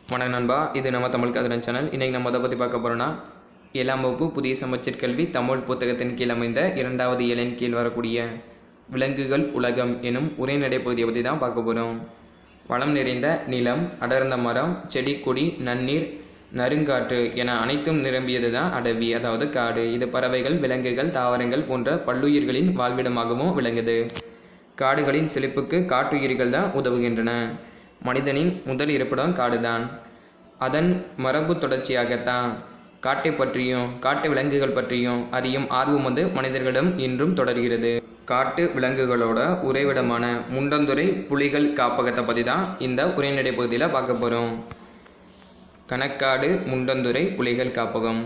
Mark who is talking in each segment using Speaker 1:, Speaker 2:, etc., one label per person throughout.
Speaker 1: வணக்கம் நண்பா இது நம்ம தமிழ் கதிரன் சேனல் இன்றைக்கி நம்ம அதை பற்றி பார்க்க போகிறோன்னா ஏழாம் வகுப்பு புதிய சமச்சீர் கல்வி தமிழ் புத்தகத்தின் கீழ் அமைந்த இரண்டாவது இயலின் கீழ் வரக்கூடிய விலங்குகள் உலகம் எனும் உரைநடை பகுதியை பற்றி தான் பார்க்க போகிறோம் வளம் நிறைந்த நிலம் அடர்ந்த மரம் செடி கொடி நன்னீர் நறுங்காற்று என அனைத்தும் நிரம்பியது தான் அடவி அதாவது காடு இது பறவைகள் விலங்குகள் தாவரங்கள் போன்ற பல்லுயிர்களின் வாழ்விடமாகவும் விளங்குது காடுகளின் செழிப்புக்கு காட்டுயிர்கள் தான் உதவுகின்றன மனிதனின் முதல் இருப்பிடம் காடுதான் அதன் மரபு தொடர்ச்சியாகத்தான் காட்டை பற்றியும் காட்டு விலங்குகள் பற்றியும் அறியும் ஆர்வம் வந்து மனிதர்களிடம் இன்றும் தொடர்கிறது காட்டு விலங்குகளோட உறைவிடமான முண்டந்துறை புலிகள் காப்பகத்தை பற்றி தான் இந்த உரைநடை பகுதியில் பார்க்க போகிறோம் கணக்காடு முண்டந்துறை புலிகள் காப்பகம்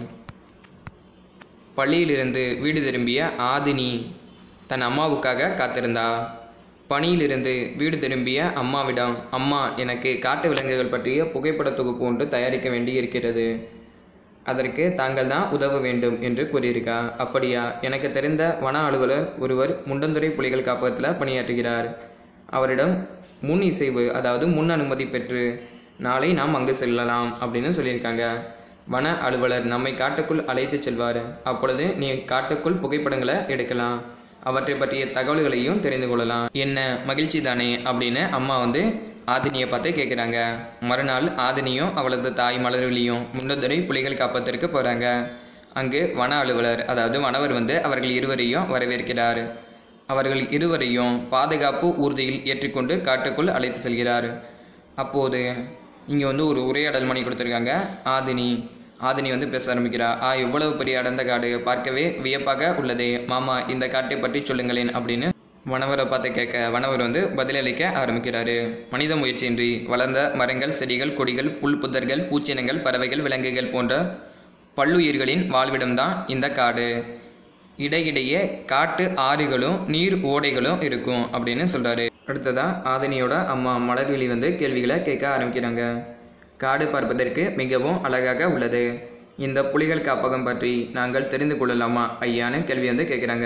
Speaker 1: பள்ளியிலிருந்து வீடு திரும்பிய ஆதினி தன் அம்மாவுக்காக காத்திருந்தா பணியிலிருந்து வீடு திரும்பிய அம்மாவிடம் அம்மா எனக்கு காட்டு விலங்குகள் பற்றிய புகைப்பட தொகுப்பு ஒன்று தயாரிக்க வேண்டி இருக்கிறது அதற்கு தாங்கள் தான் உதவ வேண்டும் என்று கூறியிருக்கா அப்படியா எனக்கு தெரிந்த வன அலுவலர் ஒருவர் முண்டந்துறை புலிகள் காப்பகத்தில் பணியாற்றுகிறார் அவரிடம் முன் இசைவு அதாவது முன் அனுமதி பெற்று நாளை நாம் அங்கு செல்லலாம் அப்படின்னு சொல்லியிருக்காங்க வன அலுவலர் நம்மை காட்டுக்குள் அழைத்து செல்வார் அப்பொழுது நீ காட்டுக்குள் புகைப்படங்களை எடுக்கலாம் அவற்றை பற்றிய தகவல்களையும் தெரிந்து கொள்ளலாம் என்ன மகிழ்ச்சி தானே அப்படின்னு அம்மா வந்து ஆதினியை பார்த்து கேட்குறாங்க மறுநாள் ஆதினியும் அவளது தாய் மலர்விழியும் முண்டதுரை புலிகள் காப்பத்திற்கு போகிறாங்க அங்கு வன அலுவலர் அதாவது வனவர் வந்து அவர்கள் இருவரையும் வரவேற்கிறார் அவர்கள் இருவரையும் பாதுகாப்பு ஊர்தியில் ஏற்றிக்கொண்டு காட்டுக்குள் அழைத்து செல்கிறார் அப்போது இங்கே வந்து ஒரு உரையாடல் மணி கொடுத்துருக்காங்க ஆதினி ஆதினி வந்து பேச ஆரம்பிக்கிறா ஆ இவ்வளவு பெரிய அடர்ந்த காடு பார்க்கவே வியப்பாக உள்ளதே மாமா இந்த காட்டை பற்றி சொல்லுங்களேன் அப்படின்னு வனவரை பார்த்து கேட்க வனவர் வந்து பதிலளிக்க ஆரம்பிக்கிறாரு மனித முயற்சியின்றி வளர்ந்த மரங்கள் செடிகள் கொடிகள் புல் புதர்கள் பூச்சினங்கள் பறவைகள் விலங்குகள் போன்ற பல்லுயிர்களின் வாழ்விடம்தான் இந்த காடு இடையிடையே காட்டு ஆறுகளும் நீர் ஓடைகளும் இருக்கும் அப்படின்னு சொல்றாரு அடுத்ததா ஆதினியோட அம்மா மலர்விழி வந்து கேள்விகளை கேட்க ஆரம்பிக்கிறாங்க காடு பார்ப்பதற்கு மிகவும் அழகாக உள்ளது இந்த புலிகள் காப்பகம் பற்றி நாங்கள் தெரிந்து கொள்ளலாமா ஐயான்னு கேள்வி வந்து கேட்குறாங்க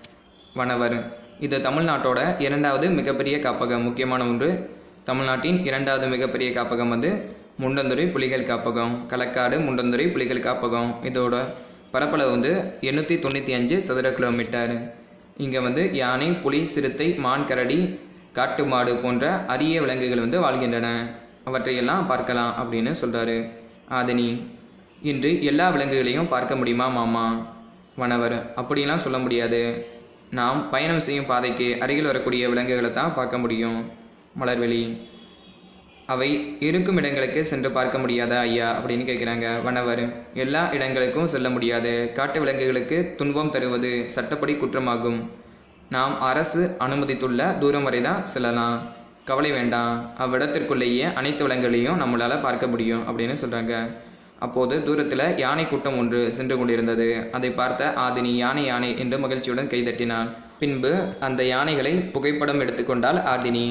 Speaker 1: வனவர் இது தமிழ்நாட்டோட இரண்டாவது மிகப்பெரிய காப்பகம் முக்கியமான ஒன்று தமிழ்நாட்டின் இரண்டாவது மிகப்பெரிய காப்பகம் வந்து முண்டந்துறை புலிகள் காப்பகம் களக்காடு முண்டந்துறை புலிகள் காப்பகம் இதோட பரப்பளவு வந்து எண்ணூற்றி தொண்ணூற்றி அஞ்சு சதுர கிலோமீட்டர் இங்கே வந்து யானை புலி சிறுத்தை மான் கரடி காட்டு மாடு போன்ற அரிய விலங்குகள் வந்து வாழ்கின்றன அவற்றையெல்லாம் பார்க்கலாம் அப்படின்னு சொல்கிறாரு ஆதினி இன்று எல்லா விலங்குகளையும் பார்க்க முடியுமா மாமா வனவர் அப்படிலாம் சொல்ல முடியாது நாம் பயணம் செய்யும் பாதைக்கு அருகில் வரக்கூடிய விலங்குகளை தான் பார்க்க முடியும் மலர்வெளி அவை இருக்கும் இடங்களுக்கு சென்று பார்க்க முடியாதா ஐயா அப்படின்னு கேட்குறாங்க வனவர் எல்லா இடங்களுக்கும் செல்ல முடியாது காட்டு விலங்குகளுக்கு துன்பம் தருவது சட்டப்படி குற்றமாகும் நாம் அரசு அனுமதித்துள்ள தூரம் வரை தான் செல்லலாம் கவலை வேண்டாம் அவ்விடத்திற்குள்ளேயே அனைத்து விலங்குகளையும் நம்மளால் பார்க்க முடியும் அப்படின்னு சொல்கிறாங்க அப்போது தூரத்தில் யானை கூட்டம் ஒன்று சென்று கொண்டிருந்தது அதை பார்த்த ஆதினி யானை யானை என்று மகிழ்ச்சியுடன் கைதட்டினான் பின்பு அந்த யானைகளை புகைப்படம் எடுத்துக்கொண்டால் ஆதினி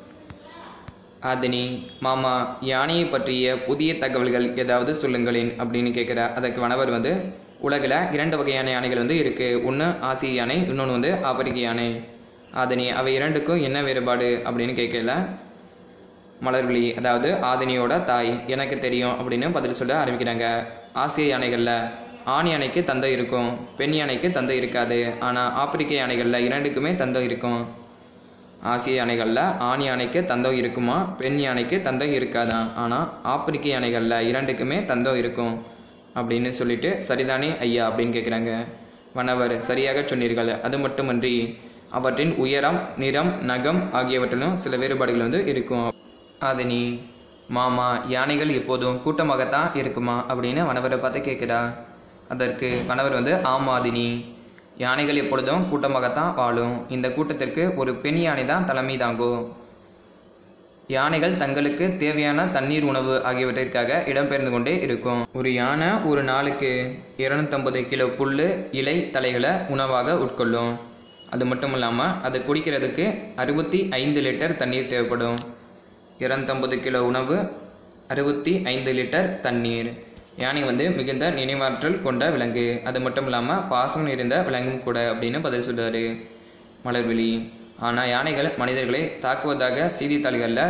Speaker 1: ஆதினி மாமா யானையை பற்றிய புதிய தகவல்கள் ஏதாவது சொல்லுங்களேன் அப்படின்னு கேட்குற அதற்கு வனவர் வந்து உலகில் இரண்டு வகையான யானைகள் வந்து இருக்குது ஒன்று ஆசிய யானை இன்னொன்று வந்து ஆப்பிரிக்க யானை ஆதினி அவை இரண்டுக்கும் என்ன வேறுபாடு அப்படின்னு கேட்கல மலர்விழி அதாவது ஆதினியோட தாய் எனக்கு தெரியும் அப்படின்னு பதில் சொல்ல ஆரம்பிக்கிறாங்க ஆசிய யானைகளில் ஆண் யானைக்கு தந்தை இருக்கும் பெண் யானைக்கு தந்தை இருக்காது ஆனால் ஆப்பிரிக்க யானைகளில் இரண்டுக்குமே தந்தம் இருக்கும் ஆசிய யானைகளில் ஆண் யானைக்கு தந்தம் இருக்குமா பெண் யானைக்கு தந்தம் இருக்காதான் ஆனால் ஆப்பிரிக்க யானைகளில் இரண்டுக்குமே தந்தம் இருக்கும் அப்படின்னு சொல்லிட்டு சரிதானே ஐயா அப்படின்னு கேட்குறாங்க வனவர் சரியாக சொன்னீர்கள் அது மட்டுமன்றி அவற்றின் உயரம் நிறம் நகம் ஆகியவற்றிலும் சில வேறுபாடுகள் வந்து இருக்கும் ஆதினி மாமா யானைகள் எப்போதும் கூட்டமாகத்தான் இருக்குமா அப்படின்னு வனவரை பார்த்து கேட்குறா அதற்கு வனவர் வந்து ஆமாதினி யானைகள் எப்பொழுதும் கூட்டமாகத்தான் வாழும் இந்த கூட்டத்திற்கு ஒரு பெண் யானை தான் தலைமை தாங்கும் யானைகள் தங்களுக்கு தேவையான தண்ணீர் உணவு ஆகியவற்றிற்காக இடம்பெயர்ந்து கொண்டே இருக்கும் ஒரு யானை ஒரு நாளுக்கு இருநூத்தம்பது கிலோ புல் இலை தலைகளை உணவாக உட்கொள்ளும் அது மட்டும் இல்லாமல் அது குடிக்கிறதுக்கு அறுபத்தி ஐந்து லிட்டர் தண்ணீர் தேவைப்படும் இருநூத்தம்பது கிலோ உணவு அறுபத்தி ஐந்து லிட்டர் தண்ணீர் யானை வந்து மிகுந்த நினைவாற்றல் கொண்ட விலங்கு அது மட்டும் இல்லாமல் பாசம் நிறைந்த விலங்கும் கூட அப்படின்னு பதில் சொல்றாரு மலர்விழி ஆனால் யானைகள் மனிதர்களை தாக்குவதாக செய்தித்தாள்களில்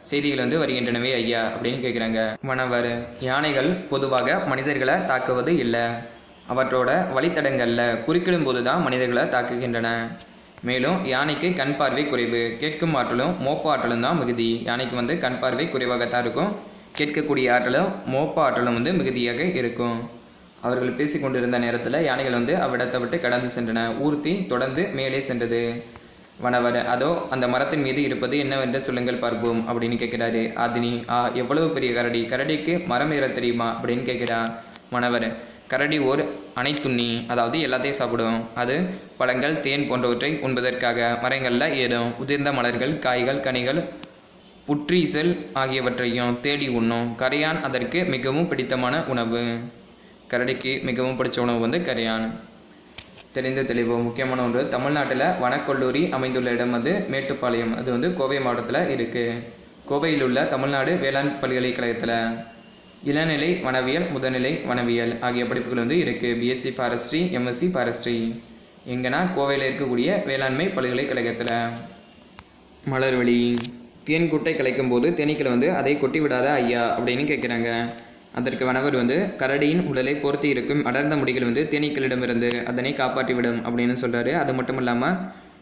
Speaker 1: செய்திகள் வந்து வருகின்றனவே ஐயா அப்படின்னு கேட்குறாங்க வனவர் யானைகள் பொதுவாக மனிதர்களை தாக்குவது இல்லை அவற்றோட வழித்தடங்களில் குறுக்கிடும் போது தான் மனிதர்களை தாக்குகின்றன மேலும் யானைக்கு கண் பார்வை குறைவு கேட்கும் ஆற்றலும் மோப்ப ஆற்றலும் தான் மிகுதி யானைக்கு வந்து கண் பார்வை குறைவாகத்தான் இருக்கும் கேட்கக்கூடிய ஆற்றலும் மோப்ப ஆற்றலும் வந்து மிகுதியாக இருக்கும் அவர்கள் பேசிக் கொண்டிருந்த நேரத்தில் யானைகள் வந்து அவ்விடத்தை விட்டு கடந்து சென்றன ஊர்த்தி தொடர்ந்து மேலே சென்றது வனவர் அதோ அந்த மரத்தின் மீது இருப்பது என்னவென்று சொல்லுங்கள் பார்ப்போம் அப்படின்னு கேட்கிறாரு ஆதினி ஆ எவ்வளவு பெரிய கரடி கரடிக்கு மரம் ஏற தெரியுமா அப்படின்னு கேட்கிறான் வனவர் கரடி ஓர் அனைத்துண்ணி அதாவது எல்லாத்தையும் சாப்பிடும் அது பழங்கள் தேன் போன்றவற்றை உண்பதற்காக மரங்களில் ஏறும் உதிர்ந்த மலர்கள் காய்கள் கனிகள் புற்றீசல் ஆகியவற்றையும் தேடி உண்ணும் கரையான் அதற்கு மிகவும் பிடித்தமான உணவு கரடிக்கு மிகவும் பிடிச்ச உணவு வந்து கரையான் தெரிந்து தெளிவு முக்கியமான ஒன்று தமிழ்நாட்டில் வனக்கல்லூரி அமைந்துள்ள இடம் வந்து மேட்டுப்பாளையம் அது வந்து கோவை மாவட்டத்தில் இருக்குது கோவையில் உள்ள தமிழ்நாடு வேளாண் பல்கலைக்கழகத்தில் இளநிலை வனவியல் முதுநிலை வனவியல் ஆகிய படிப்புகள் வந்து இருக்குது பிஎஸ்சி ஃபாரஸ்ட்ரி எம்எஸ்சி ஃபாரஸ்ட்ரி எங்கன்னா கோவையில் இருக்கக்கூடிய வேளாண்மை பல்கலைக்கழகத்தில் மலர்வழி தேன் கூட்டை கலைக்கும் போது தேனீக்கள் வந்து அதை கொட்டி விடாத ஐயா அப்படின்னு கேட்குறாங்க அதற்கு வனவர் வந்து கரடியின் உடலை பொருத்தி இருக்கும் அடர்ந்த முடிகள் வந்து தேனீக்களிடமிருந்து அதனை காப்பாற்றிவிடும் அப்படின்னு சொல்கிறாரு அது மட்டும் இல்லாமல்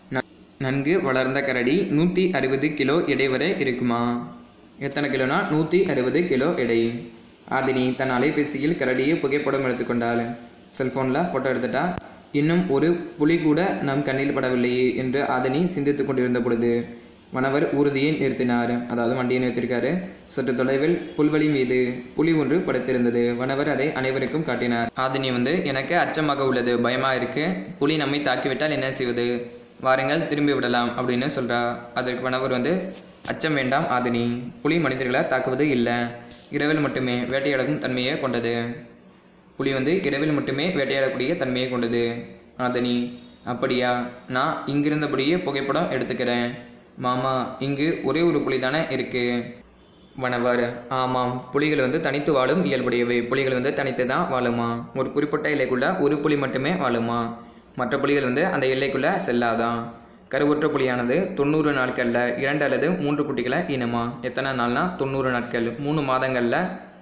Speaker 1: நன்கு வளர்ந்த கரடி நூற்றி அறுபது கிலோ எடை வரை இருக்குமா எத்தனை கிலோனா நூற்றி அறுபது கிலோ எடை ஆதினி தன் அலைபேசியில் கரடியை புகைப்படம் எடுத்துக்கொண்டாள் செல்ஃபோனில் ஃபோட்டோ எடுத்துட்டா இன்னும் ஒரு புலி கூட நம் கண்ணில் படவில்லையே என்று ஆதினி சிந்தித்துக் கொண்டிருந்த பொழுது வனவர் ஊர்தியை நிறுத்தினார் அதாவது வண்டியை நிறுத்திருக்காரு சற்று தொலைவில் புல்வெளி மீது புலி ஒன்று படுத்திருந்தது வனவர் அதை அனைவருக்கும் காட்டினார் ஆதினி வந்து எனக்கு அச்சமாக உள்ளது பயமா இருக்கு புலி நம்மை தாக்கிவிட்டால் என்ன செய்வது வாருங்கள் திரும்பி விடலாம் அப்படின்னு சொல்றா அதற்கு வனவர் வந்து அச்சம் வேண்டாம் ஆதினி புலி மனிதர்களை தாக்குவது இல்லை இரவில் மட்டுமே வேட்டையாடும் தன்மையை கொண்டது புலி வந்து இரவில் மட்டுமே வேட்டையாடக்கூடிய தன்மையை கொண்டது ஆதனி அப்படியா நான் இங்கிருந்தபடியே புகைப்படம் எடுத்துக்கிறேன் மாமா இங்கு ஒரே ஒரு புலி தானே இருக்கு வனவர் ஆமாம் புலிகள் வந்து தனித்து வாழும் இயல்புடையவை புலிகள் வந்து தனித்து தான் வாழுமா ஒரு குறிப்பிட்ட எல்லைக்குள்ள ஒரு புலி மட்டுமே வாழுமா மற்ற புலிகள் வந்து அந்த எல்லைக்குள்ள செல்லாதான் கருவுற்ற புலியானது தொண்ணூறு நாட்களில் இரண்டு அல்லது மூன்று குட்டிகளை ஈனுமா எத்தனை நாள்னா தொண்ணூறு நாட்கள் மூணு மாதங்களில்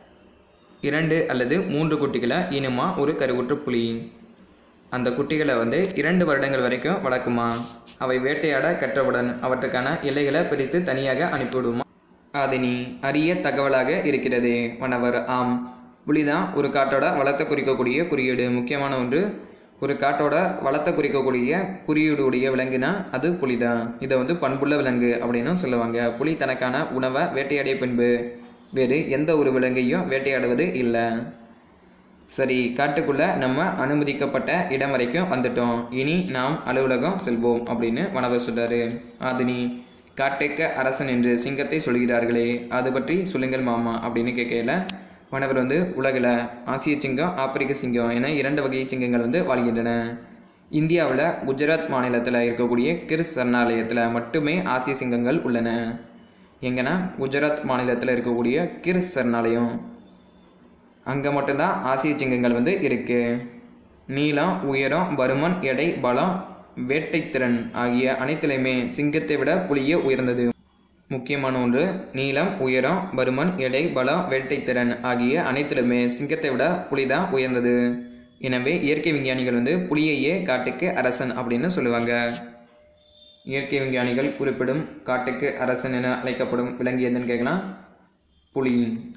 Speaker 1: இரண்டு அல்லது மூன்று குட்டிகளை ஈனுமா ஒரு கருவுற்ற புலி அந்த குட்டிகளை வந்து இரண்டு வருடங்கள் வரைக்கும் வளர்க்குமா அவை வேட்டையாட கற்றவுடன் அவற்றுக்கான எல்லைகளை பிரித்து தனியாக அனுப்பிவிடுமா ஆதினி அரிய தகவலாக இருக்கிறது வனவர் ஆம் புலிதான் ஒரு காட்டோட வளத்தை குறிக்கக்கூடிய குறியீடு முக்கியமான ஒன்று ஒரு காட்டோட வளத்தை குறிக்கக்கூடிய குறியீடு உடைய விலங்குனா அது புலிதான் இதை வந்து பண்புள்ள விலங்கு அப்படின்னு சொல்லுவாங்க புலி தனக்கான உணவை வேட்டையாடிய பின்பு வேறு எந்த ஒரு விலங்கையும் வேட்டையாடுவது இல்லை சரி காட்டுக்குள்ள நம்ம அனுமதிக்கப்பட்ட இடம் வரைக்கும் வந்துட்டோம் இனி நாம் அலுவலகம் செல்வோம் அப்படின்னு வனவர் சொல்றாரு ஆதினி காட்டுக்க அரசன் என்று சிங்கத்தை சொல்கிறார்களே அது பற்றி சொல்லுங்கள் மாமா அப்படின்னு கேட்கல வனவர் வந்து உலகில் ஆசிய சிங்கம் ஆப்பிரிக்க சிங்கம் என இரண்டு வகை சிங்கங்கள் வந்து வாழ்கின்றன இந்தியாவில் குஜராத் மாநிலத்தில் இருக்கக்கூடிய கிர் சரணாலயத்தில் மட்டுமே ஆசிய சிங்கங்கள் உள்ளன எங்கன்னா குஜராத் மாநிலத்தில் இருக்கக்கூடிய கிர் சரணாலயம் அங்கே மட்டும்தான் ஆசிய சிங்கங்கள் வந்து இருக்குது நீளம் உயரம் பருமன் எடை பலம் வேட்டைத்திறன் ஆகிய அனைத்திலுமே சிங்கத்தை விட புலியே உயர்ந்தது முக்கியமான ஒன்று நீளம் உயரம் பருமன் எடை பலம் வேட்டைத்திறன் ஆகிய அனைத்திலுமே சிங்கத்தை விட புலி தான் உயர்ந்தது எனவே இயற்கை விஞ்ஞானிகள் வந்து புலியையே காட்டுக்கு அரசன் அப்படின்னு சொல்லுவாங்க இயற்கை விஞ்ஞானிகள் குறிப்பிடும் காட்டுக்கு அரசன் என அழைக்கப்படும் விலங்கு எதுன்னு கேட்கலாம் புலி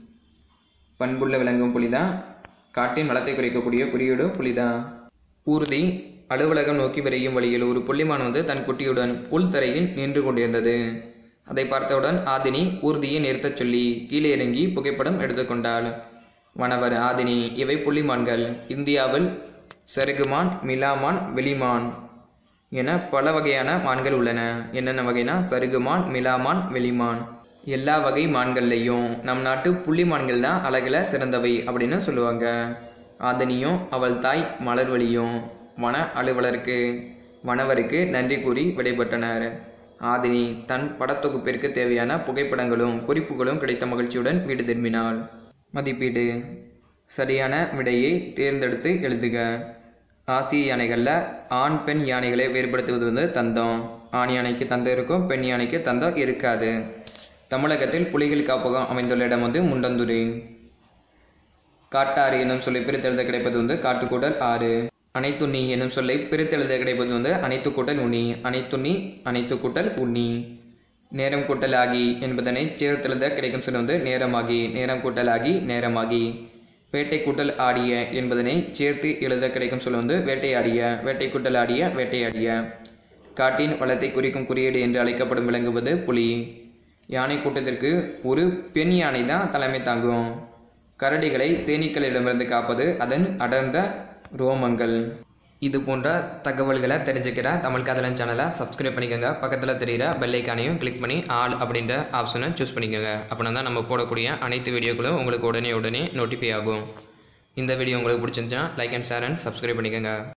Speaker 1: பண்புள்ள விலங்கும் புலிதான் காட்டின் வளத்தை குறைக்கக்கூடிய குறியீடும் புலிதான் ஊர்தி அலுவலகம் நோக்கி விரையும் வழியில் ஒரு புள்ளிமான் வந்து தன் குட்டியுடன் உள்தரையில் நின்று கொண்டிருந்தது அதை பார்த்தவுடன் ஆதினி ஊர்தியை நிறுத்தச் சொல்லி கீழே இறங்கி புகைப்படம் எடுத்துக்கொண்டாள் வனவர் ஆதினி இவை புள்ளிமான்கள் இந்தியாவில் சருகுமான் மிலாமான் வெளிமான் என பல வகையான மான்கள் உள்ளன என்னென்ன வகைனா சருகுமான் மிலாமான் வெளிமான் எல்லா வகை மான்கள்லையும் நம் நாட்டு புள்ளி மான்கள் தான் அழகில் சிறந்தவை அப்படின்னு சொல்லுவாங்க ஆதனியும் அவள் தாய் மலர்வழியும் வன அலுவலருக்கு வனவருக்கு நன்றி கூறி விடைபெற்றனர் ஆதினி தன் படத்தொகுப்பிற்கு தேவையான புகைப்படங்களும் குறிப்புகளும் கிடைத்த மகிழ்ச்சியுடன் வீடு திரும்பினாள் மதிப்பீடு சரியான விடையை தேர்ந்தெடுத்து எழுதுக ஆசிய யானைகளில் ஆண் பெண் யானைகளை வேறுபடுத்துவது வந்து தந்தம் ஆண் யானைக்கு தந்தம் இருக்கும் பெண் யானைக்கு தந்தம் இருக்காது தமிழகத்தில் புலிகள் காப்பகம் அமைந்துள்ள இடம் வந்து முண்டந்துறை காட்டாறு என்னும் சொல்லை பிரித்தெழுத கிடைப்பது வந்து காட்டுக்கூடல் ஆறு அனைத்துண்ணி என்னும் சொல்லை பிரித்தெழுத கிடைப்பது வந்து அனைத்து கூட்டல் உண்ணி அனைத்துண்ணி அனைத்து கூட்டல் உண்ணி நேரம் கூட்டல் ஆகி என்பதனை சேர்த்தெழுத கிடைக்கும் சொல் வந்து நேரமாகி நேரம் கூட்டல் ஆகி நேரமாகி வேட்டை கூட்டல் ஆடிய என்பதனை சேர்த்து எழுத கிடைக்கும் சொல் வந்து வேட்டையாடிய வேட்டை கூட்டல் ஆடிய வேட்டையாடிய காட்டின் வளத்தை குறிக்கும் குறியீடு என்று அழைக்கப்படும் விளங்குவது புலி யானை கூட்டத்திற்கு ஒரு பெண் யானை தான் தலைமை தாங்கும் கரடிகளை தேனீக்களிடமிருந்து காப்பது அதன் அடர்ந்த ரோமங்கள் இது போன்ற தகவல்களை தெரிஞ்சுக்கிற தமிழ் காதலன் சேனலை சப்ஸ்கிரைப் பண்ணிக்கோங்க பக்கத்தில் தெரிகிற பெல்லைக்கானையும் கிளிக் பண்ணி ஆல் அப்படின்ற ஆப்ஷனை சூஸ் பண்ணிக்கோங்க அப்படின்னா தான் நம்ம போடக்கூடிய அனைத்து வீடியோக்களும் உங்களுக்கு உடனே உடனே நோட்டிஃபை ஆகும் இந்த வீடியோ உங்களுக்கு பிடிச்சிருந்துச்சுன்னா like and share and subscribe பண்ணிக்கோங்க